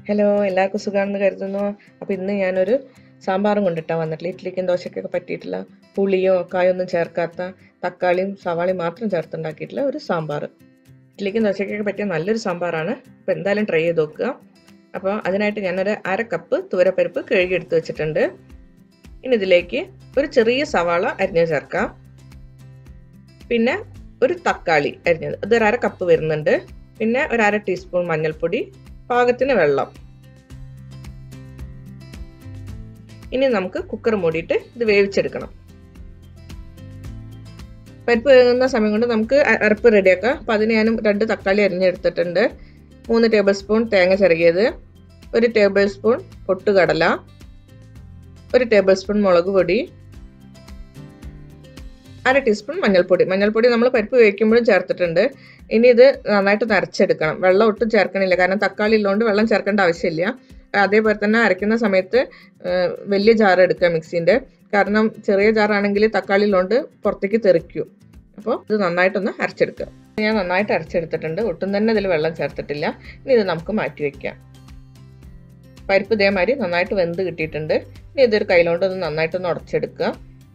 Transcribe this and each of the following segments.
hello എല്ലാവർക്കും സുഖമാണെന്ന് കരുതുന്നു അപ്പോൾ ഇന്ന് ഞാനൊരു സാമ്പാറും കൊണ്ടിട്ടാണ് വന്നിട്ടില്ല ഇഡ്ഡലിക്കും ദോശയ്ക്കൊക്കെ പറ്റിയിട്ടുള്ള പുളിയോ കായൊന്നും ചേർക്കാത്ത തക്കാളിയും സവാളയും മാത്രം ചേർത്തുണ്ടാക്കിയിട്ടുള്ള ഒരു സാമ്പാർ ഇഡ്ഡലിക്കും ദോശയ്ക്കൊക്കെ പറ്റിയ നല്ലൊരു സാമ്പാറാണ് അപ്പോൾ എന്തായാലും ട്രൈ ചെയ്ത് നോക്കുക അപ്പോൾ അതിനായിട്ട് ഞാനൊരു അര കപ്പ് തുവരപ്പരിപ്പ് കഴുകിയെടുത്ത് വെച്ചിട്ടുണ്ട് ഇനി ഇതിലേക്ക് ഒരു ചെറിയ സവാള അരിഞ്ഞ് ചേർക്കാം പിന്നെ ഒരു തക്കാളി അരിഞ്ഞത് ഇതൊരു അര കപ്പ് വരുന്നുണ്ട് പിന്നെ ഒരു അര ടീസ്പൂൺ മഞ്ഞൾപ്പൊടി പാകത്തിന് വെള്ളം ഇനി നമുക്ക് കുക്കർ മൂടിയിട്ട് ഇത് വേവിച്ചെടുക്കണം പരിപ്പ് വേകുന്ന സമയം കൊണ്ട് നമുക്ക് അരപ്പ് റെഡിയാക്കാം അപ്പം അതിന് ഞാനും രണ്ട് തക്കാളി അരിഞ്ഞെടുത്തിട്ടുണ്ട് മൂന്ന് ടേബിൾ സ്പൂൺ തേങ്ങ ചിരകിയത് ഒരു ടേബിൾ സ്പൂൺ പൊട്ടുകടല ഒരു ടേബിൾ സ്പൂൺ മുളക് പൊടി അര ടീസ്പൂൺ മഞ്ഞൾപ്പൊടി മഞ്ഞൾപ്പൊടി നമ്മൾ പരിപ്പ് വേവിക്കുമ്പോഴും ചേർത്തിട്ടുണ്ട് ഇനി ഇത് നന്നായിട്ട് നരച്ചെടുക്കണം വെള്ളം ഒട്ടും ചേർക്കണില്ല കാരണം തക്കാളി ഉള്ളതുകൊണ്ട് വെള്ളം ചേർക്കേണ്ട ആവശ്യമില്ല അതേപോലെ തന്നെ അരയ്ക്കുന്ന സമയത്ത് വലിയ ജാർ എടുക്കുക മിക്സിൻ്റെ കാരണം ചെറിയ ജാറാണെങ്കിൽ തക്കാളി ഉള്ളതുകൊണ്ട് പുറത്തേക്ക് തെറിക്കും അപ്പോൾ ഇത് നന്നായിട്ടൊന്ന് അരച്ചെടുക്കുക ഞാൻ നന്നായിട്ട് അരച്ചെടുത്തിട്ടുണ്ട് ഒട്ടും തന്നെ ഇതിൽ വെള്ളം ചേർത്തിട്ടില്ല ഇനി ഇത് നമുക്ക് മാറ്റി വയ്ക്കാം പരിപ്പ് ഇതേമാതിരി നന്നായിട്ട് വെന്ത് കിട്ടിയിട്ടുണ്ട് ഇനി ഇതൊരു കയ്യിലോണ്ട് ഒന്ന് നന്നായിട്ടൊന്ന് ഉടച്ചെടുക്കുക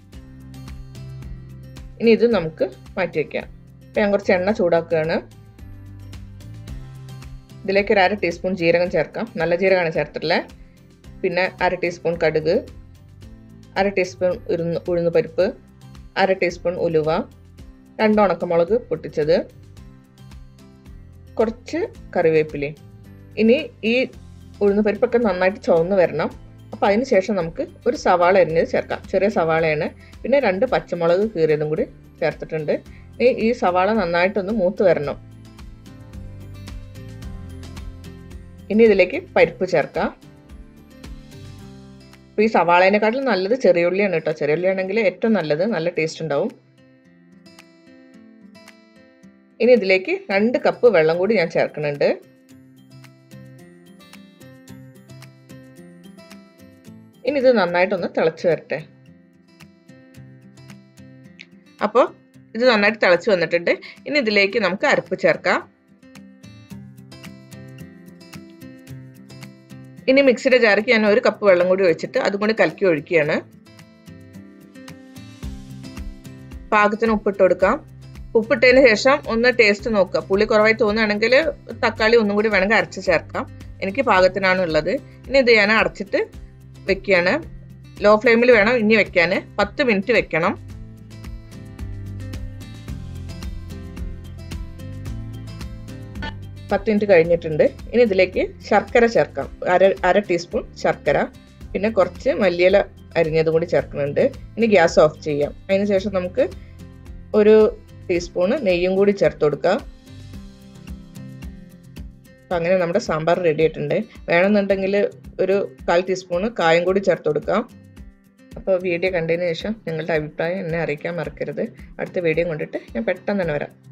ഇനി ഇത് നമുക്ക് മാറ്റി വയ്ക്കാം ഇപ്പം ഞാൻ കുറച്ച് എണ്ണ ചൂടാക്കുകയാണ് ഇതിലേക്ക് ഒരു അര ടീസ്പൂൺ ജീരകം ചേർക്കാം നല്ല ജീരകമാണ് ചേർത്തിട്ടുള്ളത് പിന്നെ അര ടീസ്പൂൺ കടുക് അര ടീസ്പൂൺ ഉരുന്ന് ഉഴുന്ന് പരിപ്പ് അര ടീസ്പൂൺ ഉലുവ രണ്ട് ഉണക്കമുളക് പൊട്ടിച്ചത് കുറച്ച് കറിവേപ്പിലയും ഇനി ഈ ഉഴുന്ന് പരിപ്പൊക്കെ നന്നായിട്ട് ചുവന്ന് വരണം അപ്പോൾ അതിന് ശേഷം നമുക്ക് ഒരു സവാള അരിഞ്ഞത് ചേർക്കാം ചെറിയ സവാളയാണ് പിന്നെ രണ്ട് പച്ചമുളക് കീറിയതും കൂടി ചേർത്തിട്ടുണ്ട് ഈ സവാള നന്നായിട്ടൊന്ന് മൂത്ത് വരണം ഇനി ഇതിലേക്ക് പരിപ്പ് ചേർക്കാം അപ്പോൾ ഈ സവാളേനെക്കാട്ടിലും നല്ലത് ചെറിയുള്ളിയാണ് കേട്ടോ ചെറിയുള്ളി ആണെങ്കിൽ ഏറ്റവും നല്ലത് നല്ല ടേസ്റ്റ് ഉണ്ടാവും ഇനി ഇതിലേക്ക് രണ്ട് കപ്പ് വെള്ളം കൂടി ഞാൻ ചേർക്കുന്നുണ്ട് ഇനി ഇത് നന്നായിട്ടൊന്ന് തിളച്ച് വരട്ടെ അപ്പോൾ ഇത് നന്നായിട്ട് തിളച്ച് വന്നിട്ടുണ്ട് ഇനി ഇതിലേക്ക് നമുക്ക് അരപ്പ് ചേർക്കാം ഇനി മിക്സിയുടെ ജാറിക്ക് ഞാൻ ഒരു കപ്പ് വെള്ളം കൂടി ഒഴിച്ചിട്ട് അതും കൂടി കലക്കി ഒഴിക്കുകയാണ് പാകത്തിന് ഉപ്പിട്ട് കൊടുക്കാം ഉപ്പിട്ടതിന് ശേഷം ഒന്ന് ടേസ്റ്റ് നോക്കുക പുളി കുറവായി തോന്നുകയാണെങ്കിൽ തക്കാളി ഒന്നും കൂടി വേണമെങ്കിൽ അരച്ച് ചേർക്കാം എനിക്ക് പാകത്തിനാണ് ഉള്ളത് ഇനി ഇത് ഞാൻ അടച്ചിട്ട് വെക്കുകയാണ് ലോ ഫ്ലെയിമിൽ വേണം ഇനി വെക്കാൻ പത്ത് മിനിറ്റ് വെക്കണം പത്ത് മിനിറ്റ് കഴിഞ്ഞിട്ടുണ്ട് ഇനി ഇതിലേക്ക് ശർക്കര ചേർക്കാം അര അര ടീസ്പൂൺ ശർക്കര പിന്നെ കുറച്ച് മല്ലിയില അരിഞ്ഞതും കൂടി ചേർക്കുന്നുണ്ട് ഇനി ഗ്യാസ് ഓഫ് ചെയ്യാം അതിന് ശേഷം നമുക്ക് ഒരു ടീസ്പൂണ് നെയ്യും കൂടി ചേർത്ത് കൊടുക്കുക അപ്പം അങ്ങനെ നമ്മുടെ സാമ്പാർ റെഡി ആയിട്ടുണ്ട് വേണമെന്നുണ്ടെങ്കിൽ ഒരു കാൽ ടീസ്പൂണ് കായം കൂടി ചേർത്ത് കൊടുക്കാം അപ്പോൾ വീഡിയോ കണ്ടതിന് ശേഷം നിങ്ങളുടെ അഭിപ്രായം എന്നെ അറിയിക്കാൻ മറക്കരുത് അടുത്ത വീഡിയോ കൊണ്ടിട്ട് ഞാൻ പെട്ടെന്ന് തന്നെ വരാം